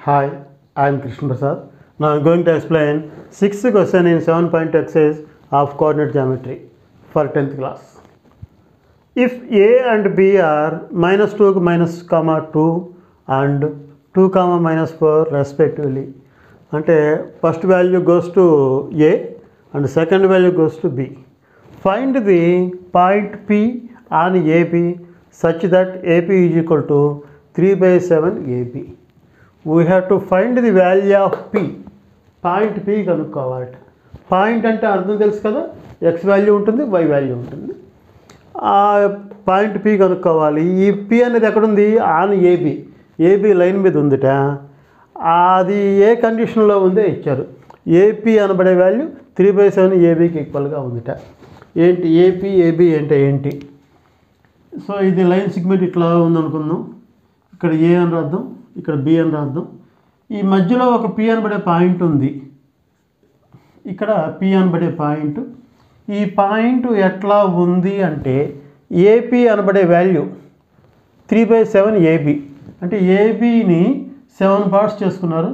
Hi, I am Krishna Prasad. Now I am going to explain sixth question in 7 point exercise of coordinate geometry for 10th class. If A and B are minus 2 minus comma 2 and 2 comma minus 4 respectively అంటే first value goes to A and second value goes to B find the point P on AP such that AP is equal to three by seven AP we have to find the value of P point P కనుక్కోవాలట point అంటే అర్థం తెలుసు కదా X value ఉంటుంది Y value ఉంటుంది ఆ point P కనుక్కోవాలి ఈ పి అనేది ఎక్కడుంది ఆన్ ఏబి ఏబి లైన్ మీద ఉందిట అది ఏ కండిషన్లో ఉందో ఇచ్చారు ఏపీ అనబడే వాల్యూ త్రీ బై సెవెన్ ఏబీకి ఈక్వల్గా ఉందిట ఏంటి ఏపీ ఏబి అంటే ఏంటి సో ఇది లైన్ సిగ్మెంట్ ఇట్లా ఉందనుకుందాం ఇక్కడ ఏ అని రాద్దాం ఇక్కడ బి అని రాద్దాం ఈ మధ్యలో ఒక పి అనబడే పాయింట్ ఉంది ఇక్కడ పి అనబడే పాయింట్ ఈ పాయింట్ ఎట్లా ఉంది అంటే ఏపీ అనబడే value three by seven AB అంటే ఏబిని సెవెన్ పార్ట్స్ చేసుకున్నారు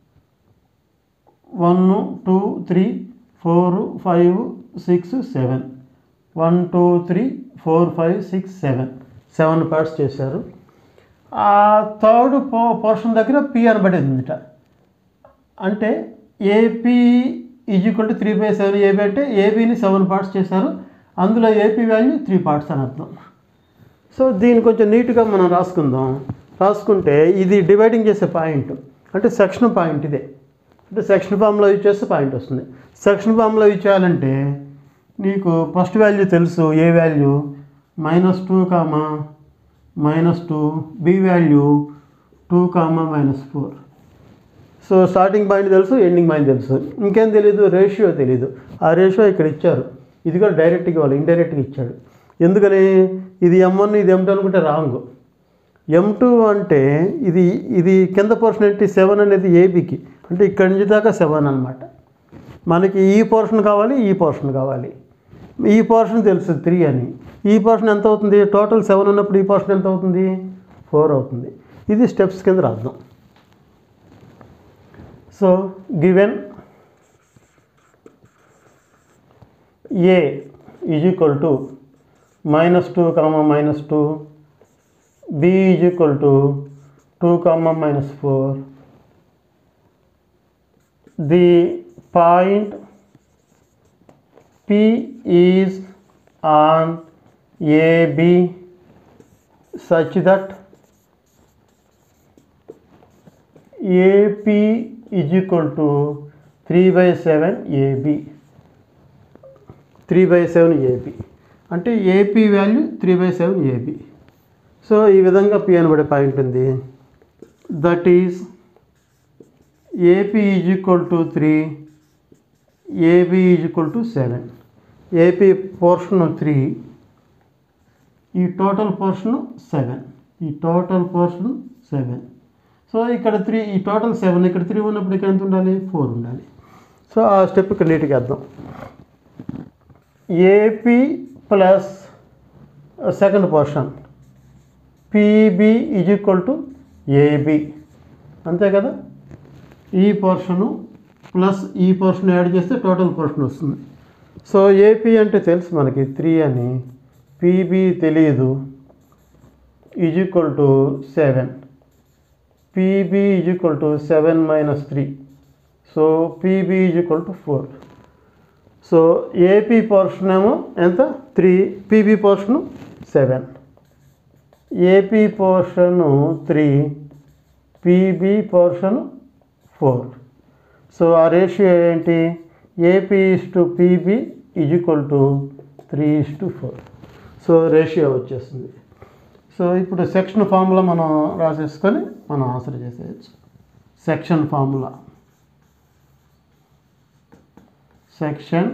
one two three four five six seven one two three four five six seven seven parts చేశారు ఆ థర్డ్ పో పోర్షన్ దగ్గర పి అనబడేది ఉందిట అంటే AP is equal to three by seven AB అంటే ఏబీని సెవెన్ పార్ట్స్ చేశారు అందులో ఏపీ వాల్యూ త్రీ పార్ట్స్ అని అర్థం సో దీన్ని కొంచెం నీట్గా మనం రాసుకుందాం రాసుకుంటే ఇది డివైడింగ్ చేసే పాయింట్ అంటే సెక్షన్ పాయింట్ ఇదే అంటే సెక్షన్ ఫామ్లో యూజ్ చేస్తే పాయింట్ వస్తుంది సెక్షన్ ఫామ్లో యూజ్ చేయాలంటే నీకు ఫస్ట్ వాల్యూ తెలుసు A value minus two comma minus two B value two comma minus four so starting point తెలుసు ఎండింగ్ పాయింట్ తెలుసు ఇంకేం తెలియదు రేషియో తెలియదు ఆ రేషియో ఇక్కడ ఇచ్చారు ఇది కూడా డైరెక్ట్గా ఇవ్వాలి ఇండైరెక్ట్గా ఇచ్చాడు ఎందుకని ఇది ఎం వన్ ఇది ఎం టూ అనుకుంటే రాంగ్ ఎం టూ అంటే ఇది ఇది కింద పోర్షన్ ఏంటి సెవెన్ అనేది ఏబికి అంటే ఇక్కడి నుంచి దాకా సెవెన్ అనమాట మనకి ఈ పోర్షన్ కావాలి ఈ పోర్షన్ కావాలి ఈ పోర్షన్ తెలుసు త్రీ అని ఈ పోర్షన్ ఎంత అవుతుంది టోటల్ సెవెన్ ఉన్నప్పుడు ఈ పోర్షన్ ఎంత అవుతుంది ఫోర్ అవుతుంది ఇది స్టెప్స్ కింద రాద్దాం so given A is equal to minus two comma minus two B is equal to two comma minus four the point P is on AB such that AP is equal to 3 by 7 AB 3 by 7 AB అంటే AP value three by seven AB so ఈ విధంగా P అనబడే point ఉంది that is AP is equal to three AB is equal to seven AP portion three ఈ total portion seven ఈ total portion seven so ఇక్కడ three ఈ total seven ఇక్కడ three ఉన్నప్పుడు ఇక్కడ ఎంత ఉండాలి ఫోర్ ఉండాలి సో ఆ స్టెప్ ఇక్కడ నీట్గా వేద్దాం AP plus second portion PB is equal to AB అంతే కదా ఈ పోర్షను ప్లస్ ఈ పోర్షన్ యాడ్ చేస్తే టోటల్ పోర్షన్ వస్తుంది సో ఏపీ అంటే తెలుసు మనకి త్రీ అని పీబీ తెలియదు is equal to seven PB is equal to seven minus three so PB is equal to four so AP portion ఏమో ఎంత three PB portion seven AP portion three PB portion four so ఆ ratio ఏంటి AP is to PB is equal to three is to four so ratio వచ్చేస్తుంది so ఇప్పుడు section formula మనం రాసేసుకొని మనం answer చేసేయచ్చు section formula section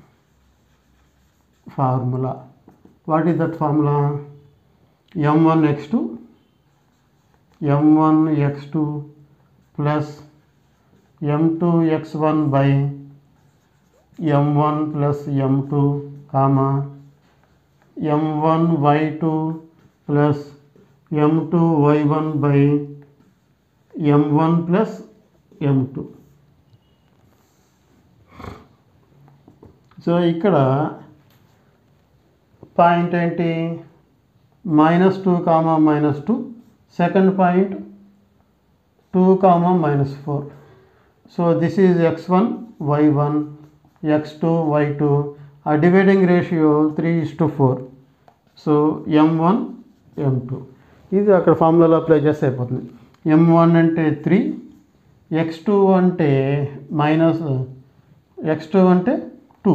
formula what is that formula M one X two M one X two plus M two X one by M one plus M two comma M one Y two plus M two Y one by M one plus M two so ఇక్కడ point ఏంటి minus two comma minus two second point two comma minus four so this is X one Y one X two Y two ఆ dividing ratio three is to four so M one M two ఇది అక్కడ ఫార్ములాలో apply చేస్తే అయిపోతుంది M one అంటే three X two అంటే minus X two అంటే two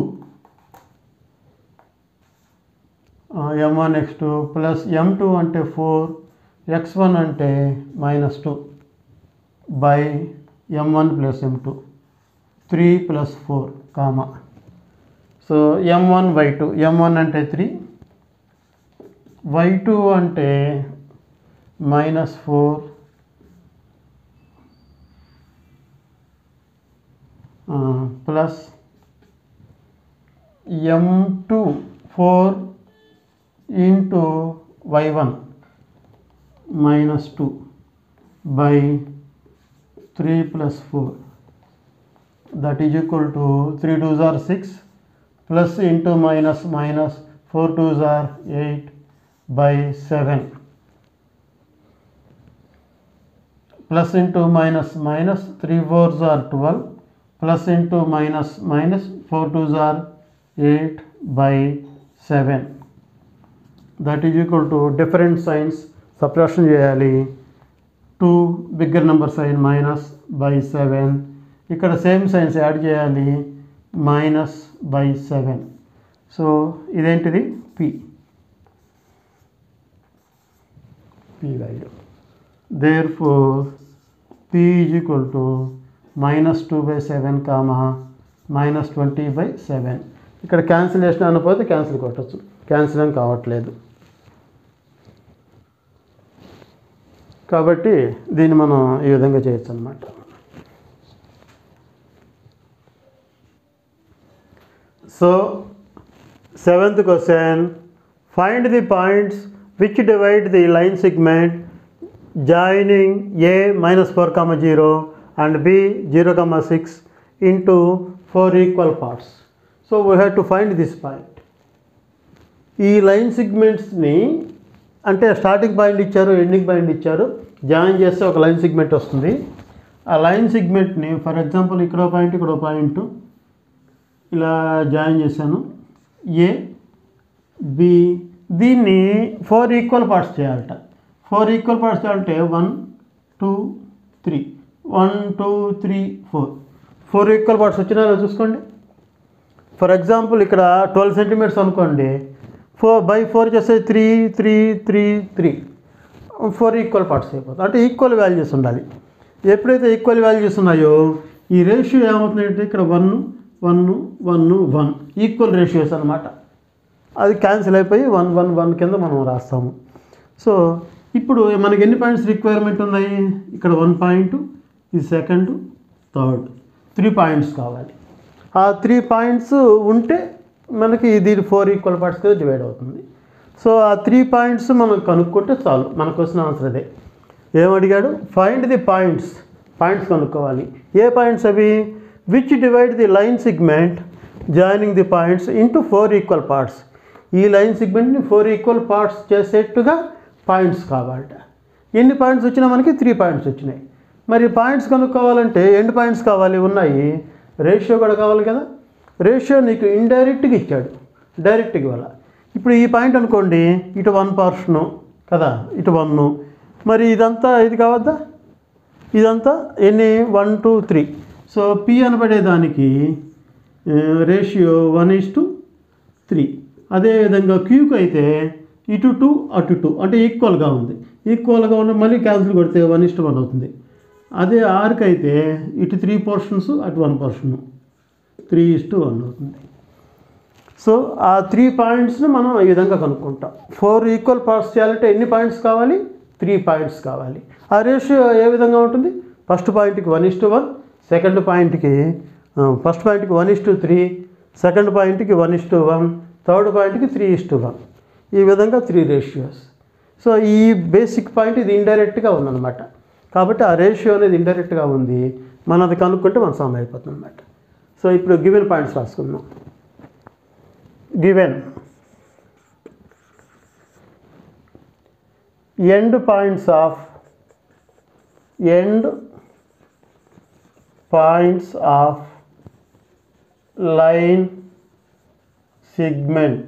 M one X two plus M two అంటే ఫోర్ ఎక్స్ వన్ అంటే minus two by M one plus M two three plus four comma so M one Y two M one అంటే three Y two అంటే minus four plus M two four into Y one minus two by three plus four that is equal to 3 2s are 6 plus into minus minus 4 2s are 8 by 7 plus into minus minus 3 4s are 12 plus into minus minus 4 2s are 8 by 7 that is equal to different signs subtraction చేయాలి 2 bigger number sign minus by 7 ఇక్కడ same signs add చేయాలి minus by seven so ఇదేంటిది P P value therefore P is equal to minus two by seven comma minus twenty by seven ఇక్కడ cancellation అనకపోతే cancel కొట్టచ్చు cancel అని కావట్లేదు కాబట్టి దీన్ని మనం ఈ విధంగా చేయొచ్చు అనమాట so seventh question find the points which divide the line segment joining A minus four comma zero and B zero comma six into four equal parts so we have to find this point ఈ line సిగ్మెంట్స్ని అంటే starting point ఇచ్చారు ending point ఇచ్చారు join చేస్తే ఒక line segment వస్తుంది ఆ line సిగ్మెంట్ని ఫర్ ఎగ్జాంపుల్ ఇక్కడ పాయింట్ ఇక్కడ పాయింట్ ఇలా జాయిన్ చేశాను ఏ బి దీన్ని ఫోర్ ఈక్వల్ పార్ట్స్ చేయాలట ఫోర్ ఈక్వల్ పార్ట్స్ చేయాలంటే one two three one two three four four equal parts వచ్చినా చూసుకోండి ఫర్ ఎగ్జాంపుల్ ఇక్కడ ట్వెల్వ్ సెంటీమీటర్స్ అనుకోండి ఫోర్ బై ఫోర్ చేస్తే three three three three four equal parts అయిపోతుంది అంటే ఈక్వల్ వాల్యూస్ ఉండాలి ఎప్పుడైతే ఈక్వల్ వాల్యూస్ ఉన్నాయో ఈ రేషియో ఏమవుతుందంటే ఇక్కడ one one one one equal ratios అనమాట అది క్యాన్సిల్ అయిపోయి వన్ వన్ వన్ కింద మనం రాస్తాము సో ఇప్పుడు మనకి ఎన్ని పాయింట్స్ రిక్వైర్మెంట్ ఉన్నాయి ఇక్కడ వన్ పాయింట్ ఇది సెకండ్ థర్డ్ త్రీ పాయింట్స్ కావాలి ఆ త్రీ పాయింట్స్ ఉంటే మనకి దీని ఫోర్ ఈక్వల్ పార్ట్స్ కింద డివైడ్ అవుతుంది సో ఆ త్రీ పాయింట్స్ మనం కనుక్కుంటే చాలు మనకు వచ్చిన ఆన్సర్ అదే ఏమడిగాడు ఫైండ్ ది పాయింట్స్ పాయింట్స్ కనుక్కోవాలి ఏ పాయింట్స్ అవి which divide the line segment joining the points into four equal parts ఈ లైన్ సిగ్మెంట్ని ఫోర్ ఈక్వల్ పార్ట్స్ చేసేట్టుగా పాయింట్స్ కావాలట ఎన్ని పాయింట్స్ వచ్చినా మనకి త్రీ పాయింట్స్ వచ్చినాయి మరి పాయింట్స్ కనుక్కోవాలంటే ఎన్ని పాయింట్స్ కావాలి ఉన్నాయి రేషియో కూడా కావాలి కదా రేషియో నీకు ఇండైరెక్ట్గా ఇచ్చాడు డైరెక్ట్గా ఇవ్వాల ఇప్పుడు ఈ పాయింట్ అనుకోండి ఇటు వన్ పర్సను కదా ఇటు వన్ మరి ఇదంతా ఇది కావద్దా ఇదంతా ఎన్ని one two three so P అనబడేదానికి ratio one is to three అదేవిధంగా క్యూకి అయితే ఇటు టూ అటు టూ అంటే ఈక్వల్గా ఉంది ఈక్వల్గా ఉన్న మళ్ళీ క్యాన్సిల్ కొడితే వన్ ఇస్ట్ వన్ అవుతుంది అదే ఆర్కి అయితే ఇటు త్రీ పోర్షన్స్ అటు one portion three is to one అవుతుంది సో ఆ త్రీ పాయింట్స్ని మనం ఈ విధంగా కనుక్కుంటాం ఫోర్ ఈక్వల్ పార్ట్స్ చేయాలంటే ఎన్ని పాయింట్స్ కావాలి త్రీ పాయింట్స్ కావాలి ఆ రేషియో ఏ విధంగా ఉంటుంది ఫస్ట్ పాయింట్కి వన్ ఇస్టు వన్ సెకండ్ పాయింట్కి ఫస్ట్ పాయింట్కి వన్ ఇస్టు త్రీ సెకండ్ పాయింట్కి వన్ ఇస్టు వన్ థర్డ్ పాయింట్కి త్రీ ఇస్టు వన్ ఈ విధంగా త్రీ రేషియోస్ సో ఈ బేసిక్ పాయింట్ ఇది ఇండైరెక్ట్గా ఉందన్నమాట కాబట్టి ఆ రేషియో అనేది ఇండైరెక్ట్గా ఉంది మనం అది కనుక్కుంటే మన సమ్ అయిపోతుంది అనమాట సో ఇప్పుడు గివెన్ పాయింట్స్ రాసుకుందాం given end points of end points of line segment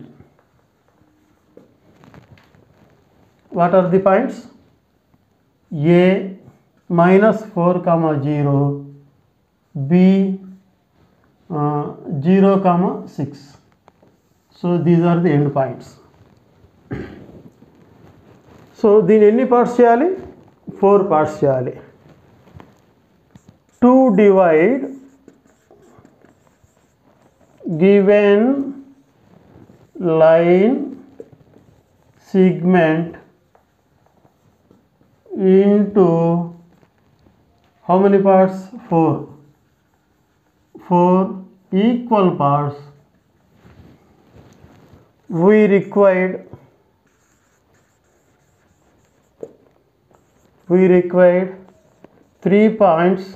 what are the points a minus 4 comma 0 b uh, 0 comma 6 so these are the end points so దీని ఎన్ని పార్ట్స్ చేయాలి ఫోర్ పార్ట్స్ చేయాలి to divide given line segment into how many parts? Four. Four equal parts. We required we required three points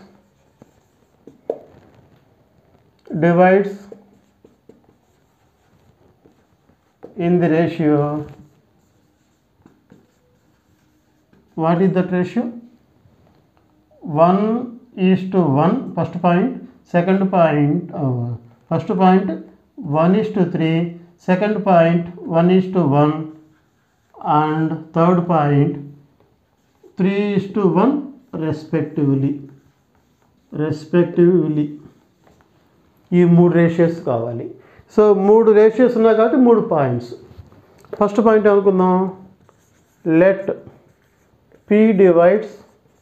divides in the ratio what is that ratio 1 is to 1 first point second point uh, first point 1 is to 3 second point 1 is to 1 and third point 3 is to 1 respectively respectively ఈ మూడు ratios కావాలి so మూడు ratios ఉన్నాయి కాబట్టి మూడు points first point అనుకుందాం let P divides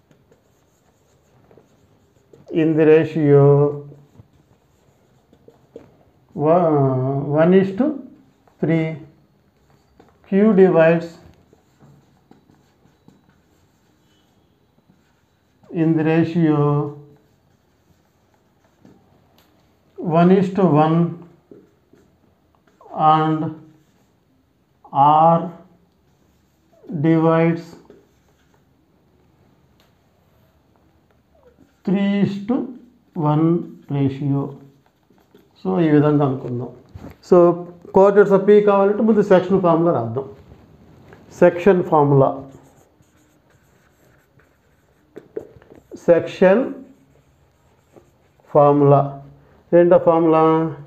in the ratio one is to three Q divides in the ratio 1 is to 1 and R divides 3 is to 1 ratio so ఈ విధంగా అనుకుందాం సో కోఆర్డినేట్స్ ఆఫ్ పీ కావాలంటే ముందు section formula రాద్దాం section formula section formula ఏంటో formula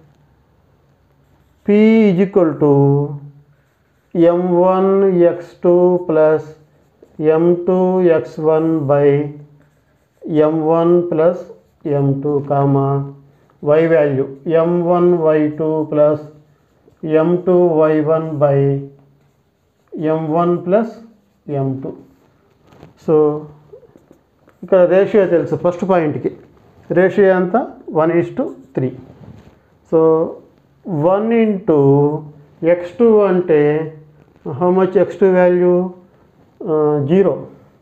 P is equal to M one X two plus M two X one by M one plus M two comma Y value M one Y two plus M two Y one by M one plus M two so ఇక్కడ ratio తెలుసు first పాయింట్కి ratio ఎంత one is to three so one into X two అంటే how much X two value zero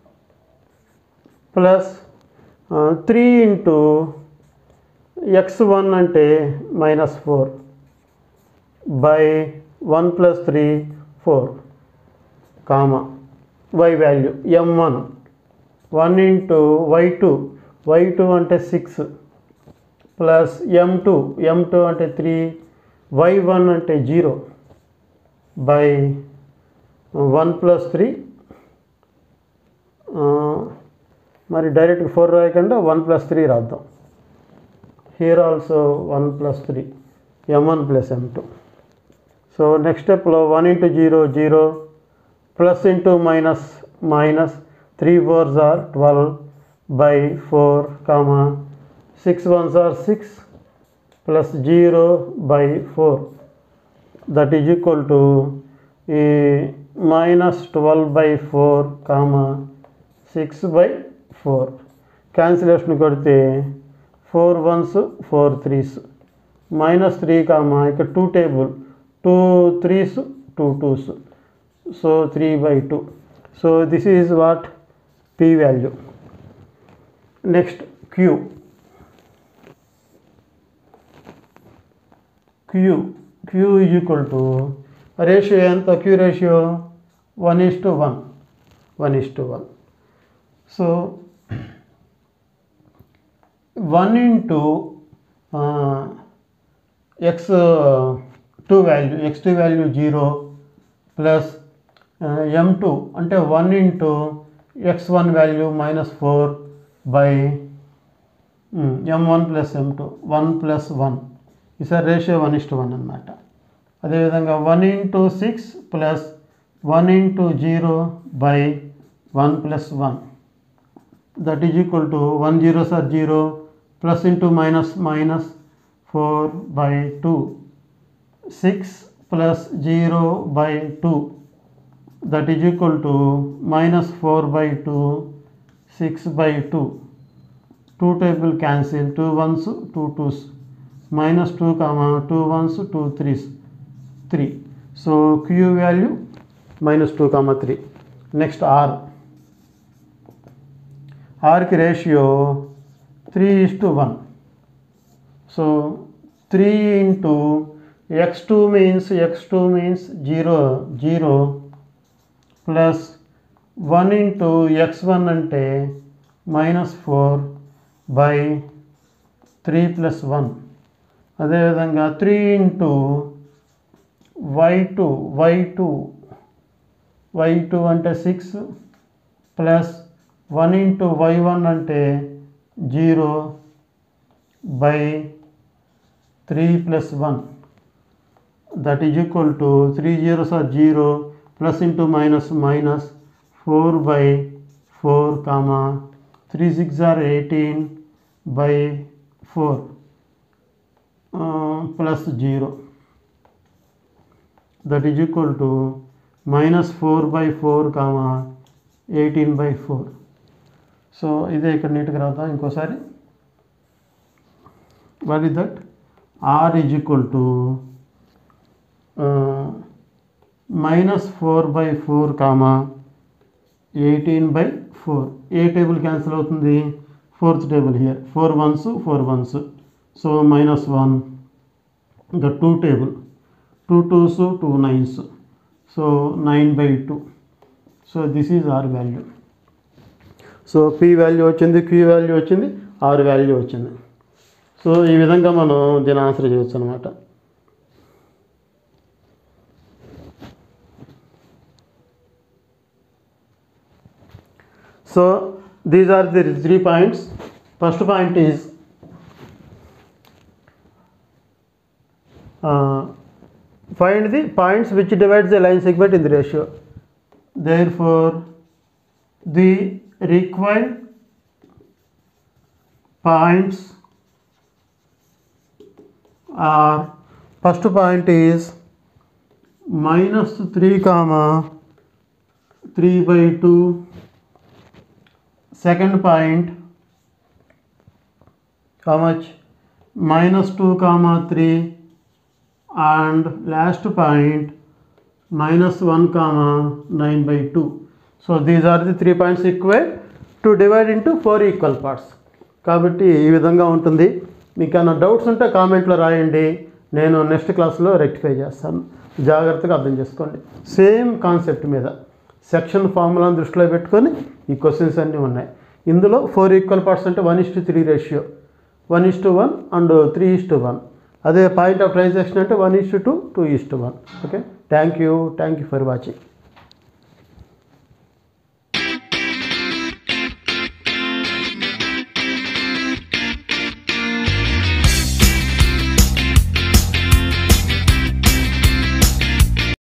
plus three into X one అంటే minus four by one plus three four comma Y value M one one into Y two Y two అంటే six plus M two M two అంటే three Y one అంటే zero by one plus three మరి direct four రాయకుండా one plus three రాద్దాం here also one plus three M one plus M two so next స్టెప్లో one into zero zero plus into minus minus three fours are twelve by four comma six ones are six plus zero by four that is equal to ఈ minus twelve by four comma six by four cancellation కొడితే four ones four threes minus three comma ఇక్కడ two table two threes two twos so three by two so this is what p value next q q q is equal to ratio ఎంత q ratio 1 is to 1 1 is to 1 so one into X two value X two value zero plus M two అంటే one into X one value minus four by M one plus M two one plus one ఈసారి ratio one is to one అనమాట అదేవిధంగా one into six plus one into zero by one plus one that is equal to one zero sir zero plus into minus minus four by two six plus zero by two that is equal to minus four by two six by two two table cancel two ones two twos minus two comma two ones two threes three so Q value minus two comma three next R ఆర్కి ratio three is to one so three into X two means X two means zero zero plus one into X one అంటే minus four by three plus one అదేవిధంగా three into Y two Y two Y two అంటే six plus one into Y one అంటే zero by three plus one that is equal to three zeros are zero plus into minus minus four by four comma three six are eighteen by four plus zero that is equal to minus four by four comma eighteen by four so ఇదే ఇక్కడ నీట్గా రాద్దాం ఇంకోసారి what is that R is equal to minus four by four comma eighteen by four a table cancel అవుతుంది fourth table here four ones four ones so minus one ఇంకా two table two twos two nines so nine by two so this is R value so P value వచ్చింది Q value వచ్చింది R value వచ్చింది so ఈ విధంగా మనం దీని answer చేయొచ్చు అనమాట So these are the three points. First point is uh, find the points which divides the line segment in the ratio. Therefore, the required points are first point is minus 3 comma 3 by 2 second point how much minus 2 comma 3 and last point minus 1 comma 9 by 2 so these are the three points required to divide into four equal parts కాబట్టి ఈ విధంగా ఉంటుంది మీకు ఏమైనా doubts ఉంటే కామెంట్లో రాయండి నేను నెక్స్ట్ క్లాస్లో రెక్టిఫై చేస్తాను జాగ్రత్తగా అర్థం చేసుకోండి సేమ్ కాన్సెప్ట్ మీద సెక్షన్ ఫార్ములాను దృష్టిలో పెట్టుకొని ఈ క్వశ్చన్స్ అన్నీ ఉన్నాయి ఇందులో ఫోర్ ఈక్వల్ పార్ట్స్ అంటే one is to three ratio one is to one and three is to one అదే పాయింట్ ఆఫ్ ట్రాన్సాక్షన్ అంటే one is to two two is to one okay thank you thank you for watching